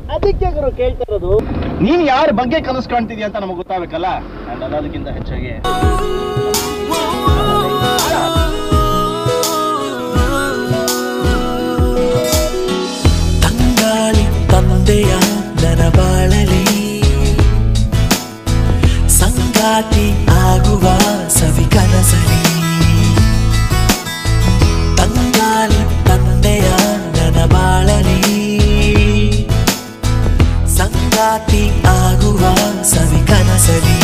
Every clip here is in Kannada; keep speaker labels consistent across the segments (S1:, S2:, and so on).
S1: ಅದಕ್ಕೆ ಗುರು ಕೇಳ್ತಾ ಇರೋದು
S2: ನೀನ್ ಯಾರ ಬಗ್ಗೆ ಕನಸು ಕಾಣ್ತಿದ್ಯಾ ಅಂತ ನಮಗೆ ಗೊತ್ತಾಗಬೇಕಲ್ಲ ಅಂಡ್ ಅನ್ನೋದಕ್ಕಿಂತ ಹೆಚ್ಚಾಗಿ
S3: ತಂಗಾಳಿ ತಂದೆಯ ನನ್ನ ಬಾಳಲಿ ಸಂಗಾತಿ ಆಗುವ ಸವಿ ಕನಸಲಿ ತಂಗಾಳಿ ತಂದೆಯ ನನ್ನ ಬಾಳಲಿ ಸಂಗಾತಿ ಆಗುವ ಸವಿ ಕನಸಲಿ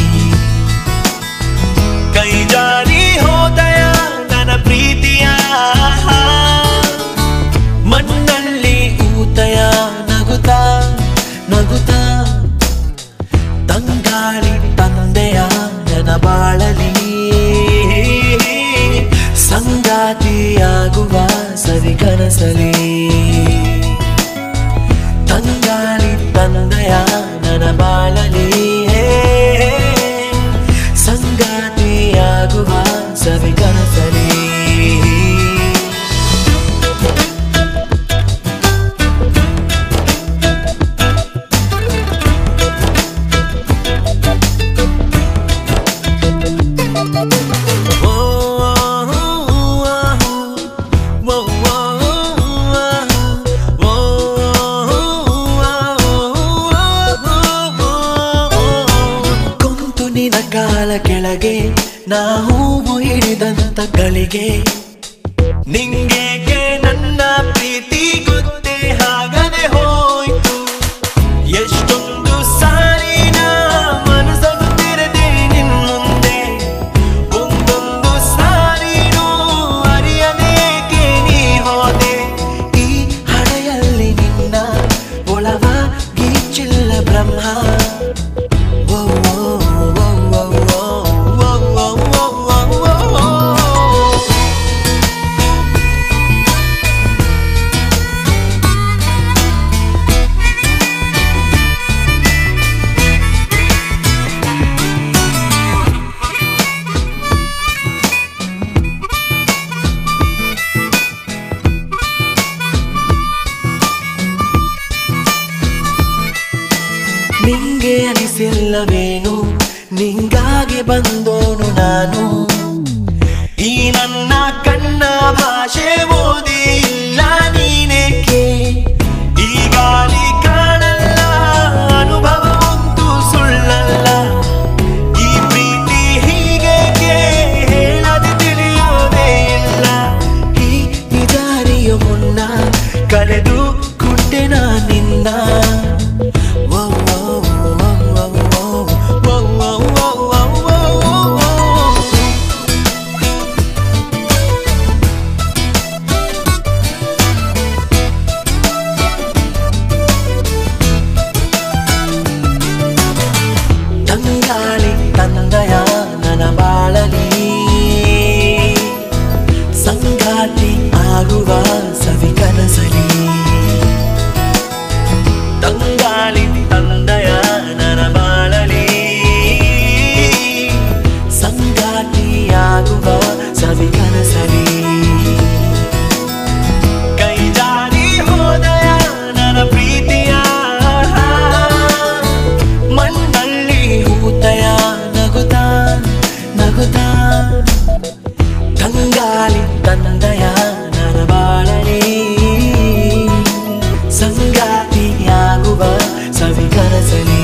S3: ಕೈ ಜಾರಿ ಹೋದಯ ನನ್ನ ಪ್ರೀತಿಯ ಮಣ್ಣಲ್ಲಿ ಊತಯ ನಗುತ್ತಾ ನಗುತ್ತಾ ತಂಗಾಳಿ ತಂದೆಯ ನನ್ನ ಬಾಳಲಿ ಸಂಗಾತಿಯಾಗುವ ಸವಿ ಕನಸಲಿ ತಂಗಾಳಿ ತಂದೆಯ ನನ್ನ ಬಾಳಲಿ ಸಂಗಾತಿಯಾಗುವ ಸವಿ ಕನಸಲಿ ಕುಂತು ನಿನ ಕಾಲ ಕೆಳಗೆ ನಾ ಹೂವು ಹಿಡಿದಂತ ಗಳಿಗೆ ನಿಂಗೇಕೆ ನನ್ನ ಪ್ರೀತಿ ಗೊತ್ತೇ ಹಾಗದೆ ಹೋಯ್ತು ಎಷ್ಟೊಂದು ಸಾರಿ ನಾ ಮನಸ್ಸನ್ನು ತೆರೆದೆ ನಿನ್ ಮುಂದೆ ಒಂದೊಂದು ಸಾರಿನೂ ಅರಿಯದೇಕೆ ನೀ ಹೋದೆ ಈ ಹಳೆಯಲ್ಲಿ ನಿನ್ನ ಒಳವ ಗೀಚಿಲ್ಲ ಬ್ರಹ್ಮ ಓ, ಓ, ಓ, ಓ, ಓ, ಓ, ಓ, ಓ, ಓ, ಓ. ನಿಂಗೆ ಅನಿಸಿಲ್ಲವೇನು ನಿಂಗಾಗಿ ಬಂದೋನು ನಾನು ಈ ನನ್ನ ಕಣ್ಣ ಭಾಷೆ ಓದಿ ಇಲ್ಲ ನೀನೇಕೆ ಈ ಗಾಳಿ ಕಾಣಲ್ಲ ಅನುಭವ ಒಂದು ಸುಳ್ಳಲ್ಲ ಈ ಪ್ರೀತಿ ಹೀಗೇಕೆ ಹೇಳದೆ ತಿಳಿಯೋದೇ ಇಲ್ಲ ಈ ನಿಜಾರಿಯು ಮುನ್ನ ಕಳೆದು ಕುಂಟೆ ನಾ ನಿನ್ನ ಓ, ಓ, ಓ, ಓ, ಓ, ಓ, ಓ, ಓ, ಓ, ಓ, ಓ. ತಂಗಾಳಿ ತಂದಯ ನನ್ನ ಬಾಳಲಿ ಸಂಗಾತಿ ಆಗುವ ಸವಿ ಕನಸಲಿ ತಂಗಾಳಿ ತಂದಯ ನನ್ನ ಬಾಳಲಿ ಸಂಗಾತಿಯಾಗುವ ಸವಿ ಕನಸಲಿ ಕೈ ಜಾರಿ ಹೋದಯ ನನ್ನ ಪ್ರೀತಿಯ ಮಣ್ಣಲ್ಲಿ ಹೂತಯ ನಗುತ್ತಾ ನಗುತ್ತಾ ತಂಗಾಳಿ ತಂದಯ ನನ್ನ ಬಾಳಲಿ ಸಂಗಾತಿಯಾಗುವ ಸವಿ ಕನಸಲಿ